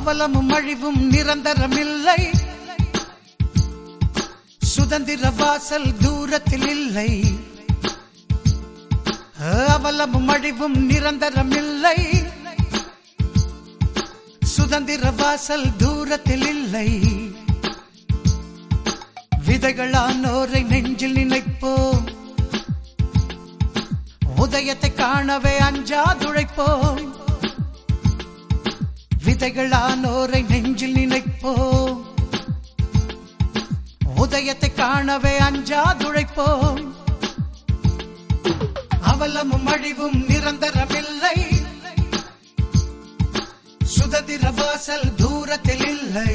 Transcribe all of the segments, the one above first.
அவலமும் அழிவும் நிரந்தரமில்லை சுதந்திர வாசல் தூரத்தில் இல்லை அவலமும் அழிவும் நிரந்தரமில்லை சுதந்திர வாசல் தூரத்தில் இல்லை விதைகளானோரை நெஞ்சில் நினைப்போம் உதயத்தை காணவே அஞ்சாதுழைப்போம் விதைகளானோரை நெஞ்சில் நினைப்போம் உதயத்தை காணவே அஞ்சாதுழைப்போம் அவலமும் அழிவும் நிரந்தரமில்லை சுதந்திர வாசல் தூரத்தில் இல்லை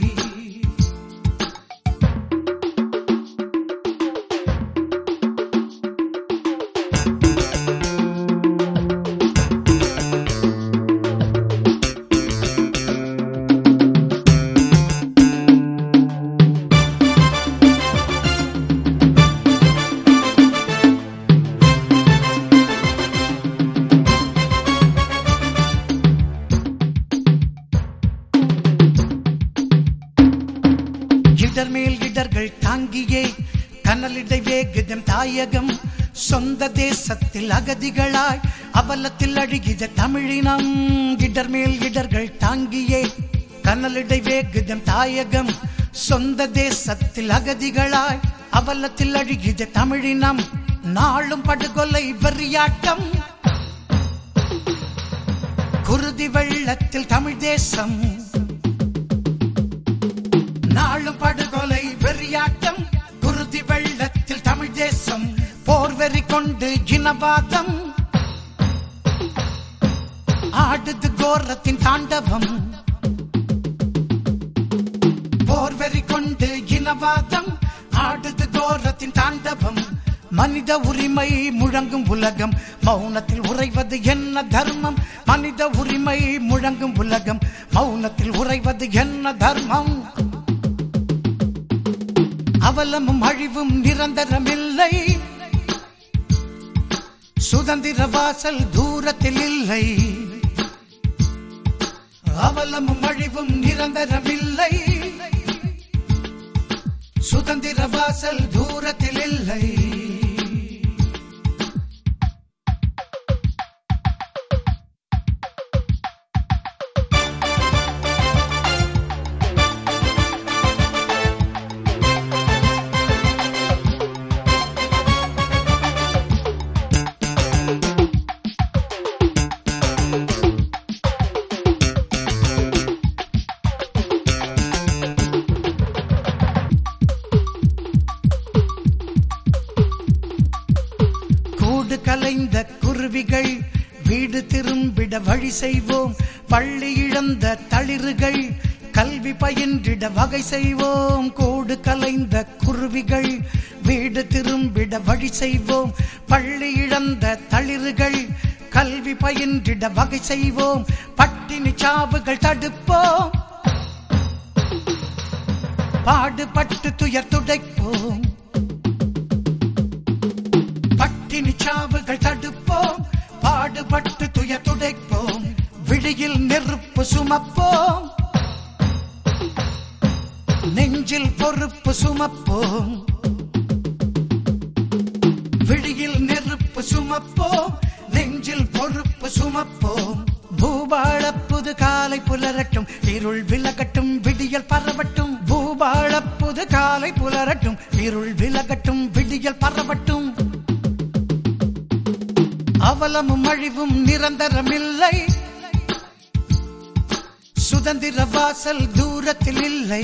இடர் மேல் இடர்கள் தாங்கியே கனலிடை வேகுதம் தாயகம் சொந்த தேசத்தில் அகதிகளாய் அவலத்தில் அழுகித தமிழினம் இடர் மேல் இடர்கள் தாங்கியே கனலிடை வேகுதம் தாயகம் சொந்த தேசத்தில் அகதிகளாய் அவலத்தில் அழுகித தமிழினம் நாளும் படுகொலை வெறியாட்டம் குருதி வெள்ளத்தில் தமிழ் தேசம் நாளும் படுகொலை வெறியாட்டம் குருதி வெள்ளத்தில் தமிழ் தேசம் போர் வெறி கொண்டு இனவாதம் ஆடுது கோரத்தின் தாண்டவம் போர் வெறி கொண்டு இனவாதம் ஆடுது கோரத்தின் தாண்டவம் மனித உரிமை முழங்கும் உலகம் மௌனத்தில் உறைவது என்ன தர்மம் மனித உரிமை முழங்கும் உலகம் மௌனத்தில் உறைவது என்ன தர்மம் அவலமும் அழிவும் நிரந்தரமில்லை சுதந்திர வாசல் தூரத்தில் இல்லை அவலமும் அழிவும் நிரந்தரமில்லை சுதந்திர வாசல் தூரத்தில் இல்லை கூடு கலைந்த குருவிகள் வீடு திரும்பிட வழி செய்வோம் பள்ளி இழந்த தளிர்கள் கல்வி பயின்றிட வகை செய்வோம் கூடு கலைந்த குருவிகள் வீடு திரும்பிட வழி செய்வோம் பள்ளி இழந்த தளிர்கள் கல்வி பயின்றிட வகை செய்வோம் பட்டினி சாவுகள் தடுப்போம் பாடுபட்டு துயர் துடைப்போம் பட்டினி சாவுகள் தடுப்போம் பாடுபட்டு துயர் துடைப்போம் விழியில் நெருப்பு சுமப்போம் நெஞ்சில் பொறுப்பு சுமப்போம் விழியில் நெருப்பு சுமப்போம் நெஞ்சில் பொறுப்பு சுமப்போம் பூபாள புது காலை புலரட்டும் இருள் விலகட்டும் விடியல் பரவட்டும் பூபாள புது காலை புலரட்டும் இருள் விலகட்டும் விடியல் பரவட்டும் அவலமும் அழிவும் நிரந்தரமில்லை சுதந்திர வாசல் தூரத்தில் இல்லை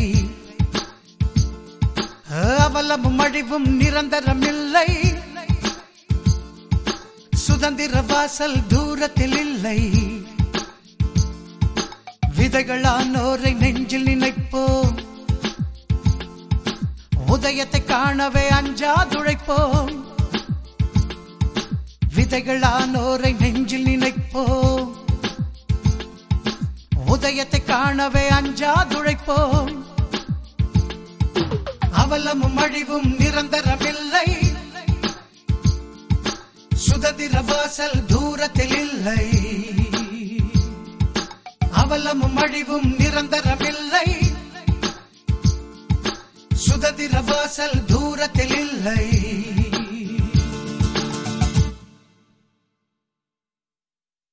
அவலமும் அழிவும் நிரந்தரமில்லை சுதந்திர வாசல் தூரத்தில் இல்லை விதைகளானோரை நெஞ்சில் நினைப்போம் உதயத்தை காணவே அஞ்சாதுழைப்போம் விதைகளானோரை நெஞ்சில் நினைப்போம் உதயத்தை காணவே அஞ்சாதுழைப்போம் அவலமும் அழிவும் நிரந்தரமில்லை சுதந்திர வாசல் தூரத்தில் இல்லை அவலமும் அழிவும் நிரந்தரமில்லை சுதந்திர வாசல் தூரத்தில் இல்லை